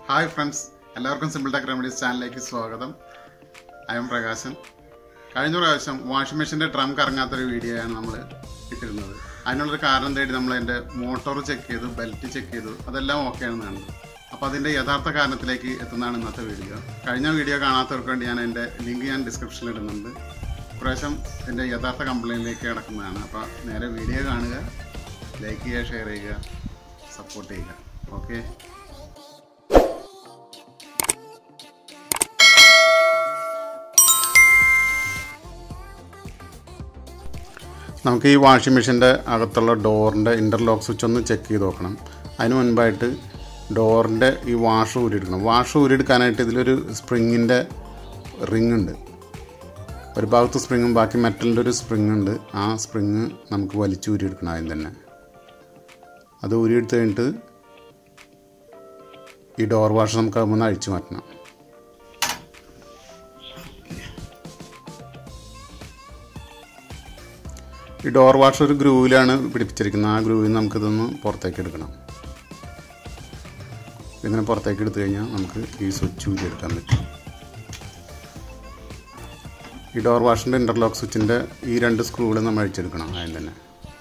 hi friends എല്ലാവർക്കും simple tech remedies ചാനലിലേക്ക് സ്വാഗതം ഐ എം പ്രകാശൻ കഴിഞ്ഞ പ്രാവശ്യം വാഷിംഗ് മെഷീൻ്റെ ഡ്രം കറങ്ങാത്തൊരു വീഡിയോയാണ് നമ്മൾ ഇട്ടിരുന്നത് അതിനുള്ളൊരു കാരണം തേടി നമ്മൾ അതിൻ്റെ മോട്ടോർ ചെക്ക് ചെയ്തു ബെൽറ്റ് ചെക്ക് ചെയ്തു അതെല്ലാം ഓക്കെ ആണെന്നാണ് അപ്പോൾ അതിൻ്റെ യഥാർത്ഥ കാരണത്തിലേക്ക് എത്തുന്നതാണ് ഇന്നത്തെ വീഡിയോ കഴിഞ്ഞ വീഡിയോ കാണാത്തവർക്ക് വേണ്ടി ഞാൻ എൻ്റെ ലിങ്ക് ഞാൻ ഡിസ്ക്രിപ്ഷനിൽ ഇടുന്നുണ്ട് ഇപ്രാവശ്യം എൻ്റെ യഥാർത്ഥ കംപ്ലയിൻറ്റിലേക്ക് കിടക്കുന്നതാണ് അപ്പോൾ നേരെ വീഡിയോ കാണുക ലൈക്ക് ചെയ്യുക ഷെയർ ചെയ്യുക സപ്പോർട്ട് ചെയ്യുക ഓക്കെ നമുക്ക് ഈ വാഷിംഗ് മെഷീൻ്റെ അകത്തുള്ള ഡോറിൻ്റെ ഇൻ്റർലോക്ക് സ്വിച്ച് ഒന്ന് ചെക്ക് ചെയ്ത് നോക്കണം അതിന് മുൻപായിട്ട് ഡോറിൻ്റെ ഈ വാഷ് ഊരിയെടുക്കണം വാഷ് ഊരിയെടുക്കാനായിട്ട് ഇതിലൊരു സ്പ്രിങ്ങിൻ്റെ റിങ് ഉണ്ട് ഒരു ഭാഗത്ത് സ്പ്രിങ്ങും ബാക്കി മെറ്റലിൻ്റെ ഒരു സ്പ്രിങ് ഉണ്ട് ആ സ്പ്രിങ് നമുക്ക് വലിച്ചു ഊരിയെടുക്കണം ആദ്യം തന്നെ അത് ഊരിയെടുത്ത് കഴിഞ്ഞിട്ട് ഈ ഡോർ വാഷ് നമുക്ക് അതൊന്ന് അഴിച്ചു മാറ്റണം ഈ ഡോർ വാഷ് ഒരു ഗ്രൂവിലാണ് പിടിപ്പിച്ചിരിക്കുന്നത് ആ ഗ്രൂവിൽ നിന്ന് നമുക്കിതൊന്ന് പുറത്തേക്ക് എടുക്കണം ഇങ്ങനെ പുറത്തേക്ക് എടുത്തു കഴിഞ്ഞാൽ നമുക്ക് ഈ സ്വിച്ച് ഊരി എടുക്കാൻ പറ്റും ഈ ഡോർ വാഷിൻ്റെ ഇൻ്റർലോക്ക് സ്വിച്ചിൻ്റെ ഈ രണ്ട് സ്ക്രൂകൾ നമ്മൾ അഴിച്ചെടുക്കണം ആദ്യം തന്നെ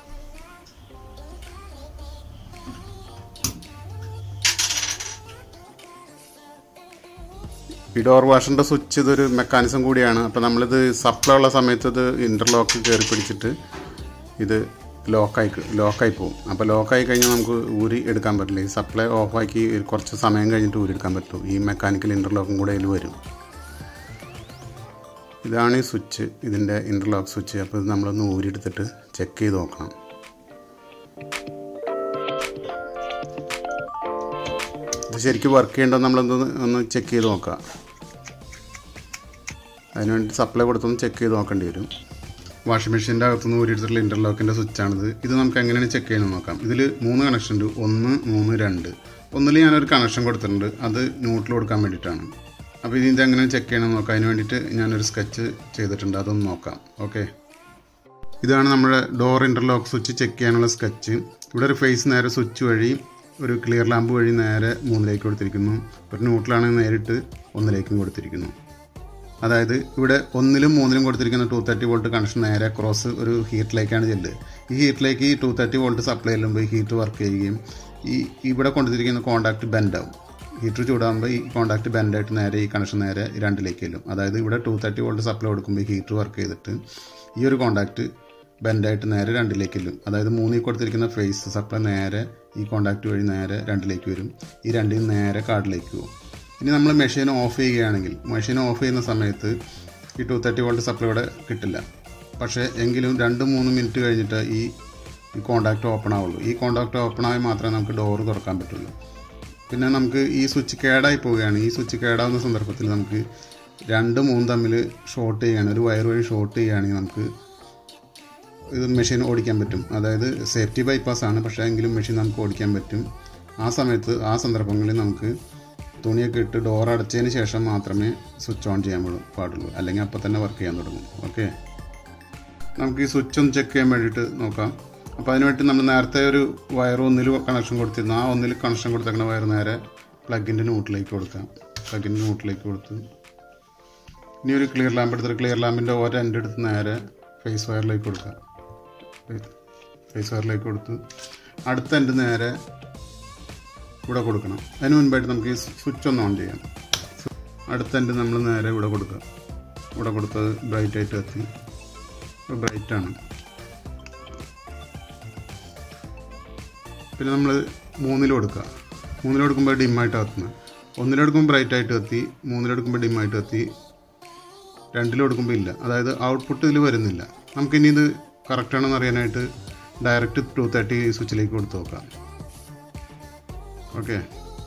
ഈ ഡോർ വാഷിൻ്റെ സ്വിച്ച് ഇതൊരു മെക്കാനിസം കൂടിയാണ് അപ്പോൾ നമ്മളിത് സപ്ലൈ ഉള്ള സമയത്ത് ഇത് ഇൻ്റർലോക്ക് കയറി പിടിച്ചിട്ട് ഇത് ലോക്കായി ലോക്കായി പോകും അപ്പോൾ ലോക്കായി കഴിഞ്ഞാൽ നമുക്ക് ഊരി എടുക്കാൻ പറ്റില്ല ഈ സപ്ലൈ ഓഫാക്കി കുറച്ച് സമയം കഴിഞ്ഞിട്ട് ഊരി എടുക്കാൻ പറ്റും ഈ മെക്കാനിക്കൽ ഇൻ്റർലോക്കും കൂടെ അതിൽ വരും ഇതാണ് ഈ സ്വിച്ച് ഇതിൻ്റെ ഇൻ്റർലോക്ക് സ്വിച്ച് അപ്പോൾ ഇത് നമ്മളൊന്ന് ഊരിയെടുത്തിട്ട് ചെക്ക് ചെയ്ത് നോക്കണം ഇത് ശരിക്കും വർക്ക് ചെയ്യേണ്ടോ നമ്മളൊന്ന് ഒന്ന് ചെക്ക് ചെയ്ത് നോക്കാം അതിനുവേണ്ടി സപ്ലൈ കൊടുത്തൊന്ന് ചെക്ക് ചെയ്ത് നോക്കേണ്ടി വരും വാഷിംഗ് മെഷീൻ്റെ അകത്തുനിന്ന് ഊരിയെടുത്തിട്ടുള്ള ഇൻ്റർലോക്കിൻ്റെ സ്വിച്ചാണിത് ഇത് നമുക്ക് എങ്ങനെയാണ് ചെക്ക് ചെയ്യുന്നത് നോക്കാം ഇതിൽ മൂന്ന് കണക്ഷൻ ഉണ്ട് ഒന്ന് മൂന്ന് രണ്ട് ഒന്നിൽ ഞാനൊരു കണക്ഷൻ കൊടുത്തിട്ടുണ്ട് അത് ന്യൂട്രൽ കൊടുക്കാൻ വേണ്ടിയിട്ടാണ് അപ്പോൾ ഇത് ഇതെങ്ങനെ ചെക്ക് ചെയ്യണമെന്ന് നോക്കാം അതിന് വേണ്ടിയിട്ട് ഞാനൊരു സ്കെച്ച് ചെയ്തിട്ടുണ്ട് അതൊന്ന് നോക്കാം ഓക്കെ ഇതാണ് നമ്മുടെ ഡോർ ഇൻ്റർലോക്ക് സ്വിച്ച് ചെക്ക് ചെയ്യാനുള്ള സ്കെച്ച് ഇവിടെ ഒരു ഫേസ് നേരെ സ്വിച്ച് വഴി ഒരു ക്ലിയർ ലാമ്പ് വഴി നേരെ മൂന്നിലേക്ക് കൊടുത്തിരിക്കുന്നു ഒരു ന്യൂട്രലാണെങ്കിൽ നേരിട്ട് ഒന്നിലേക്കും കൊടുത്തിരിക്കുന്നു അതായത് ഇവിടെ ഒന്നിലും മൂന്നിലും കൊടുത്തിരിക്കുന്ന ടു തേർട്ടി വോൾട്ട് കണക്ഷൻ നേരെ ക്രോസ് ഒരു ഹീറ്റിലേക്കാണ് ചെല്ലുക ഈ ഹീറ്റിലേക്ക് ഈ ടു തേർട്ടി വോൾട്ട് സപ്ലൈ ചെല്ലുമ്പോൾ ഈ ഹീറ്റ് വർക്ക് ചെയ്യുകയും ഈ ഇവിടെ കൊണ്ടുത്തിരിക്കുന്ന കോണ്ടാക്ട് ബെൻഡ് ആവും ഹീറ്റർ ചൂടാകുമ്പോൾ ഈ കോണ്ടാക്ട് ബെൻഡായിട്ട് നേരെ ഈ കണക്ഷൻ നേരെ രണ്ടിലേക്ക് ചെല്ലും അതായത് ഇവിടെ ടു തേർട്ടി വോൾട്ട് സപ്ലൈ കൊടുക്കുമ്പോൾ ഹീറ്റർ വർക്ക് ചെയ്തിട്ട് ഈ ഒരു കോണ്ടാക്ട് ബെൻഡായിട്ട് നേരെ രണ്ടിലേക്ക് ചെല്ലും അതായത് മൂന്നിൽ കൊടുത്തിരിക്കുന്ന ഫേസ് സപ്ലൈ നേരെ ഈ കോണ്ടാക്ട് വഴി നേരെ രണ്ടിലേക്ക് വരും ഈ രണ്ടിൽ നിന്ന് നേരെ കാർഡിലേക്ക് പോകും ഇനി നമ്മൾ മെഷീൻ ഓഫ് ചെയ്യുകയാണെങ്കിൽ മെഷീൻ ഓഫ് ചെയ്യുന്ന സമയത്ത് ഈ ടു തേർട്ടി വോൾട്ട് സപ്ലൈ ഇവിടെ കിട്ടില്ല പക്ഷേ എങ്കിലും രണ്ട് മൂന്ന് മിനിറ്റ് കഴിഞ്ഞിട്ട് ഈ ഈ കോണ്ടാക്ട് ഓപ്പൺ ആവുള്ളൂ ഈ കോണ്ടാക്ട് ഓപ്പൺ ആയി മാത്രമേ നമുക്ക് ഡോറ് തുറക്കാൻ പറ്റുള്ളൂ പിന്നെ നമുക്ക് ഈ സ്വിച്ച് കേടായി പോവുകയാണ് ഈ സ്വിച്ച് കേടാവുന്ന സന്ദർഭത്തിൽ നമുക്ക് രണ്ട് മൂന്ന് തമ്മിൽ ഷോർട്ട് ചെയ്യുകയാണ് ഒരു വയർ വഴി ഷോർട്ട് ചെയ്യുകയാണെങ്കിൽ നമുക്ക് ഇത് മെഷീൻ ഓടിക്കാൻ പറ്റും അതായത് സേഫ്റ്റി ബൈപ്പാസ് ആണ് പക്ഷേ എങ്കിലും മെഷീൻ നമുക്ക് ഓടിക്കാൻ പറ്റും ആ സമയത്ത് ആ സന്ദർഭങ്ങളിൽ നമുക്ക് തുണിയൊക്കെ ഇട്ട് ഡോർ അടച്ചതിന് ശേഷം മാത്രമേ സ്വിച്ച് ഓൺ ചെയ്യാൻ പാടുള്ളൂ അല്ലെങ്കിൽ അപ്പോൾ തന്നെ വർക്ക് ചെയ്യാൻ തുടങ്ങും ഓക്കെ നമുക്ക് ഈ സ്വിച്ച് ഒന്ന് ചെക്ക് ചെയ്യാൻ വേണ്ടിയിട്ട് നോക്കാം അപ്പോൾ അതിന് വേണ്ടി നമ്മൾ നേരത്തെ ഒരു വയർ ഒന്നിൽ കണക്ഷൻ കൊടുത്തിരുന്നു ആ ഒന്നിൽ കണക്ഷൻ കൊടുത്തേക്കുന്ന വയർ നേരെ പ്ലഗിൻ്റെ ന്യൂട്ടിലേക്ക് കൊടുക്കാം പ്ലഗിൻ്റെ ന്യൂട്ടിലേക്ക് കൊടുത്ത് ഇനി ഒരു ക്ലിയർ ലാമ്പ് എടുത്തിട്ട് ക്ലിയർ ലാമ്പിൻ്റെ ഓരോ എൻ്റെ എടുത്ത് നേരെ ഫേസ് വയറിലേക്ക് കൊടുക്കാം ഫേസ് വയറിലേക്ക് കൊടുത്ത് അടുത്ത എൻ്റെ നേരെ ഇവിടെ കൊടുക്കണം അതിന് മുൻപായിട്ട് നമുക്ക് ഈ സ്വിച്ച് ഒന്ന് ഓൺ ചെയ്യാം അടുത്ത എൻ്റെ നമ്മൾ നേരെ ഇവിടെ കൊടുക്കുക ഇവിടെ കൊടുത്തത് ബ്രൈറ്റ് ആയിട്ട് എത്തി ബ്രൈറ്റ് ആണ് പിന്നെ നമ്മൾ മൂന്നിൽ കൊടുക്കുക മൂന്നിൽ കൊടുക്കുമ്പോൾ ഡിമ്മായിട്ട് കത്തുന്നത് ഒന്നിലെടുക്കുമ്പോൾ ബ്രൈറ്റ് ആയിട്ട് കത്തി മൂന്നിലെടുക്കുമ്പോൾ ഡിമ്മായിട്ട് കത്തി രണ്ടിലെടുക്കുമ്പോൾ ഇല്ല അതായത് ഔട്ട്പുട്ട് ഇതിൽ വരുന്നില്ല നമുക്കിനി ഇത് കറക്റ്റാണെന്ന് അറിയാനായിട്ട് ഡയറക്റ്റ് ടു തേർട്ടി സ്വിച്ചിലേക്ക് കൊടുത്ത് നോക്കാം ഓക്കെ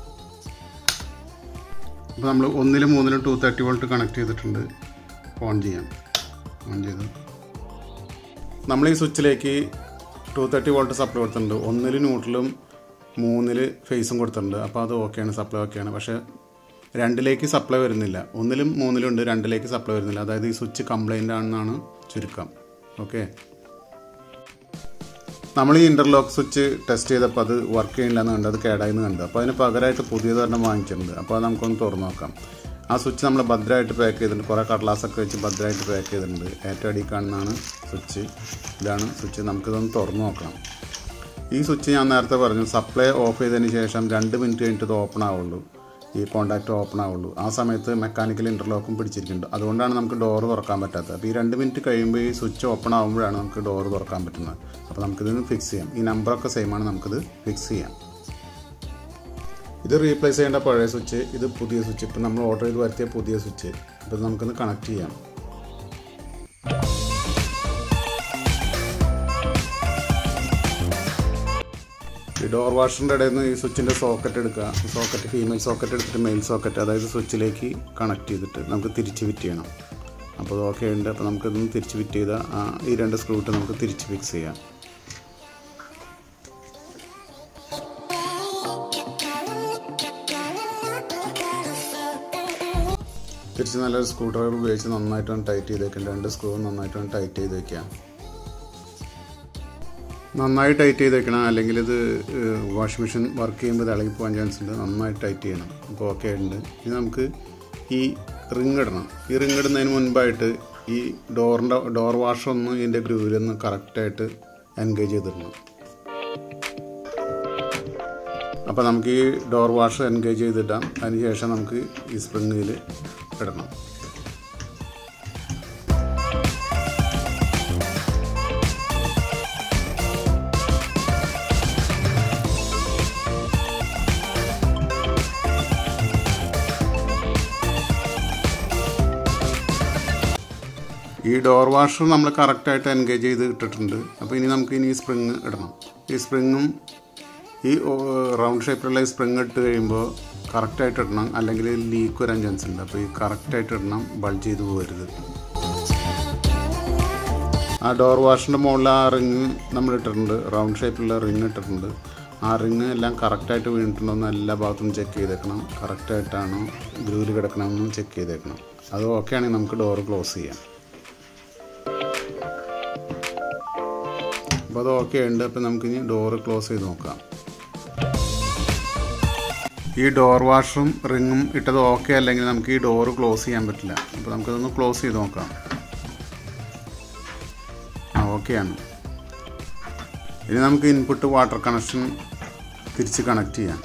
അപ്പോൾ നമ്മൾ ഒന്നിലും മൂന്നിലും ടു തേർട്ടി വോൾട്ട് കണക്ട് ചെയ്തിട്ടുണ്ട് ഓൺ ചെയ്യാം ഓൺ ചെയ്ത് നമ്മൾ ഈ സ്വിച്ചിലേക്ക് ടു തേർട്ടി വോൾട്ട് സപ്ലൈ കൊടുത്തിട്ടുണ്ട് ഒന്നിൽ ന്യൂട്രലും മൂന്നിൽ ഫേസും കൊടുത്തിട്ടുണ്ട് അപ്പോൾ അത് ഓക്കെയാണ് സപ്ലൈ ഓക്കെയാണ് പക്ഷേ രണ്ടിലേക്ക് സപ്ലൈ വരുന്നില്ല ഒന്നിലും മൂന്നിലും ഉണ്ട് രണ്ടിലേക്ക് സപ്ലൈ വരുന്നില്ല അതായത് ഈ സ്വിച്ച് കംപ്ലൈൻ്റ് ആണെന്നാണ് ചുരുക്കം ഓക്കെ നമ്മൾ ഈ ഇൻ്റർലോക്ക് സ്വിച്ച് ടെസ്റ്റ് ചെയ്തപ്പോൾ അത് വർക്ക് ചെയ്യില്ലെന്ന് കണ്ടു അത് കേടായിന്ന് കണ്ടു അപ്പോൾ അതിന് പകരമായിട്ട് പുതിയത് തന്നെ വാങ്ങിച്ചിട്ടുണ്ട് അപ്പോൾ അത് നമുക്കൊന്ന് തുറന്ന് നോക്കാം ആ സ്വിച്ച് നമ്മൾ ഭദ്രമായിട്ട് പാക്ക് ചെയ്തിട്ടുണ്ട് കുറേ കടലാസൊക്കെ വെച്ച് ഭദ്രമായിട്ട് പാക്ക് ചെയ്തിട്ടുണ്ട് ഏറ്റവും അടിയിൽ കാണുന്നതാണ് സ്വിച്ച് ഇതാണ് സ്വിച്ച് നമുക്കിതൊന്ന് തുറന്ന് നോക്കണം ഈ സ്വിച്ച് ഞാൻ നേരത്തെ പറഞ്ഞു സപ്ലൈ ഓഫ് ചെയ്തതിന് ശേഷം രണ്ട് മിനിറ്റ് കഴിഞ്ഞിട്ട് ഇത് ഓപ്പൺ ആവുള്ളൂ ഈ കോണ്ടാക്റ്റ് ഓപ്പൺ ആവുള്ളൂ ആ സമയത്ത് മെക്കാനിക്കൽ ഇൻ്റർലോക്കും പിടിച്ചിരിക്കുന്നുണ്ട് അതുകൊണ്ടാണ് നമുക്ക് ഡോറ് തുറക്കാൻ പറ്റാത്തത് അപ്പോൾ ഈ രണ്ട് മിനിറ്റ് കഴിയുമ്പോൾ ഈ സ്വിച്ച് ഓപ്പൺ ആകുമ്പോഴാണ് നമുക്ക് ഡോറ് തുറക്കാൻ പറ്റുന്നത് അപ്പോൾ നമുക്കിത് ഫിക്സ് ചെയ്യാം ഈ നമ്പറൊക്കെ സെയിം ആണ് നമുക്കിത് ഫിക്സ് ചെയ്യാം ഇത് റീപ്ലേസ് ചെയ്യേണ്ട പഴയ സ്വിച്ച് ഇത് പുതിയ സ്വിച്ച് ഇപ്പം നമ്മൾ ഓർഡർ ചെയ്ത് വരുത്തിയ പുതിയ സ്വിച്ച് അപ്പോൾ ഇത് നമുക്കൊന്ന് കണക്ട് ചെയ്യാം ഈ ഡോർ വാഷറിൻ്റെ ഇടയിൽ നിന്ന് ഈ സ്വിച്ചിൻ്റെ സോക്കറ്റ് എടുക്കുക ഈ സോക്കറ്റ് ഫീമെയിൽ സോക്കറ്റ് എടുത്തിട്ട് മെയിൽ സോക്കറ്റ് അതായത് സ്വിച്ചിലേക്ക് കണക്ട് ചെയ്തിട്ട് നമുക്ക് തിരിച്ച് ഫിറ്റ് ചെയ്യണം അപ്പോൾ അത് ഓക്കെ ഉണ്ട് അപ്പോൾ നമുക്കിതൊന്ന് തിരിച്ച് ഫിറ്റ് ചെയ്താൽ ആ ഈ രണ്ട് സ്ക്രൂ ഇട്ട് നമുക്ക് തിരിച്ച് ഫിക്സ് ചെയ്യാം തിരിച്ച് നല്ലൊരു സ്ക്രൂ ഡ്രൈവർ ഉപയോഗിച്ച് നന്നായിട്ടൊന്ന് ടൈറ്റ് ചെയ്ത് വെക്കാം രണ്ട് സ്ക്രൂ നന്നായിട്ടൊന്ന് ടൈറ്റ് ചെയ്ത് വെക്കാം നന്നായി ടൈറ്റ് ചെയ്ത് വെക്കണം അല്ലെങ്കിൽ ഇത് വാഷിംഗ് മെഷീൻ വർക്ക് ചെയ്യുമ്പോൾ ഇത് ഇളകി പോകാൻ ചാൻസ് ഉണ്ട് നന്നായി ടൈറ്റ് ചെയ്യണം അപ്പോൾ ഓക്കെ ഉണ്ട് ഇനി നമുക്ക് ഈ റിങ് ഇടണം ഈ റിങ് ഇടുന്നതിന് മുൻപായിട്ട് ഈ ഡോറിൻ്റെ ഡോർ വാഷർ ഒന്ന് ഇതിൻ്റെ ഗ്രൂവിലൊന്ന് കറക്റ്റായിട്ട് എൻഗേജ് ചെയ്തിടണം അപ്പോൾ നമുക്ക് ഈ ഡോർ വാഷർ എൻഗേജ് ചെയ്തിടാം അതിന് ശേഷം നമുക്ക് ഈ സ്പ്രിങ്ങിൽ ഇടണം ഈ ഡോർ വാഷർ നമ്മൾ കറക്റ്റായിട്ട് എൻഗേജ് ചെയ്ത് ഇട്ടിട്ടുണ്ട് അപ്പോൾ ഇനി നമുക്ക് ഇനി ഈ സ്പ്രിങ് ഇടണം ഈ സ്പ്രിങ്ങും ഈ റൗണ്ട് ഷേപ്പിലുള്ള ഈ സ്പ്രിങ് ഇട്ട് കഴിയുമ്പോൾ കറക്റ്റായിട്ട് ഇടണം അല്ലെങ്കിൽ ലീക്ക് വരാൻ ചാൻസ് ഉണ്ട് അപ്പോൾ ഈ കറക്റ്റായിട്ട് ഇടണം ബൾജ് ചെയ്ത് പോകരുത് ആ ഡോർ വാഷിൻ്റെ മുകളിൽ ആ റിങ് നമ്മൾ ഇട്ടിട്ടുണ്ട് റൗണ്ട് ഷേപ്പിലുള്ള റിങ് ഇട്ടിട്ടുണ്ട് ആ റിങ് എല്ലാം കറക്റ്റായിട്ട് വീണിട്ടുണ്ടോ എന്ന് എല്ലാ ഭാഗത്തും ചെക്ക് ചെയ്തേക്കണം കറക്റ്റായിട്ടാണോ ഗ്രൂവിൽ കിടക്കണമെന്നും ചെക്ക് ചെയ്തേക്കണം അത് ഓക്കെ ആണെങ്കിൽ നമുക്ക് ഡോർ ക്ലോസ് ചെയ്യാം അപ്പോൾ അത് ഓക്കെ ഉണ്ട് അപ്പോൾ നമുക്കിനി ഡോറ് ക്ലോസ് ചെയ്ത് നോക്കാം ഈ ഡോർ വാഷറും റിങ്ങും ഇട്ടത് ഓക്കെ അല്ലെങ്കിൽ നമുക്ക് ഈ ഡോറ് ക്ലോസ് ചെയ്യാൻ പറ്റില്ല അപ്പോൾ നമുക്കതൊന്ന് ക്ലോസ് ചെയ്ത് നോക്കാം ആ ഓക്കെയാണ് ഇനി നമുക്ക് ഇൻപുട്ട് വാട്ടർ കണക്ഷൻ തിരിച്ച് കണക്ട് ചെയ്യാം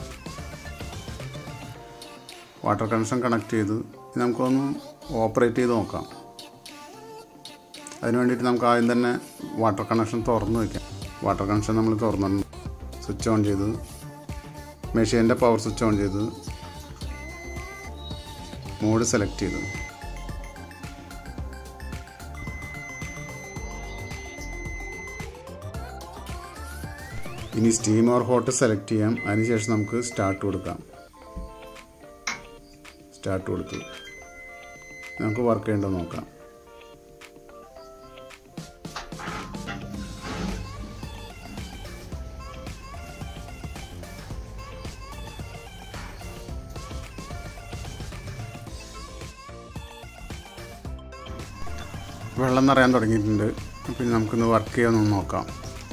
വാട്ടർ കണക്ഷൻ കണക്ട് ചെയ്ത് ഇനി നമുക്കൊന്ന് ഓപ്പറേറ്റ് ചെയ്ത് നോക്കാം അതിന് വേണ്ടിയിട്ട് നമുക്ക് ആദ്യം തന്നെ വാട്ടർ കണക്ഷൻ തുറന്ന് വയ്ക്കാം വാട്ടർ കണക്ഷൻ നമ്മൾ തുറന്നു സ്വിച്ച് ഓൺ ചെയ്ത് മെഷീൻ്റെ പവർ സ്വിച്ച് ഓൺ ചെയ്ത് മോഡ് സെലക്ട് ചെയ്തു ഇനി സ്റ്റീം ഓർ ഹോട്ട് സെലക്ട് ചെയ്യാം അതിനുശേഷം നമുക്ക് സ്റ്റാർട്ട് കൊടുക്കാം സ്റ്റാർട്ട് കൊടുത്തു നമുക്ക് വർക്ക് ചെയ്യേണ്ടത് നോക്കാം വെള്ളം നിറയാൻ തുടങ്ങിയിട്ടുണ്ട് പിന്നെ നമുക്കിന്ന് വർക്ക് ചെയ്യാമെന്ന് നോക്കാം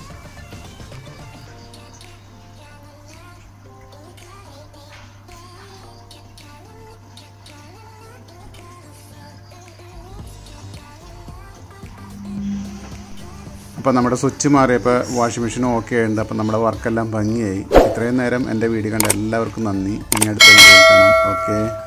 അപ്പോൾ നമ്മുടെ സ്വിച്ച് മാറിയപ്പോൾ വാഷിംഗ് മെഷീൻ ഓക്കെ ആയിട്ടുണ്ട് അപ്പോൾ നമ്മുടെ വർക്കെല്ലാം ഭംഗിയായി ഇത്രയും നേരം എൻ്റെ വീഡിയോ കണ്ട എല്ലാവർക്കും നന്ദി ഇനി അടുത്ത വീഡിയോ കാണാം ഓക്കെ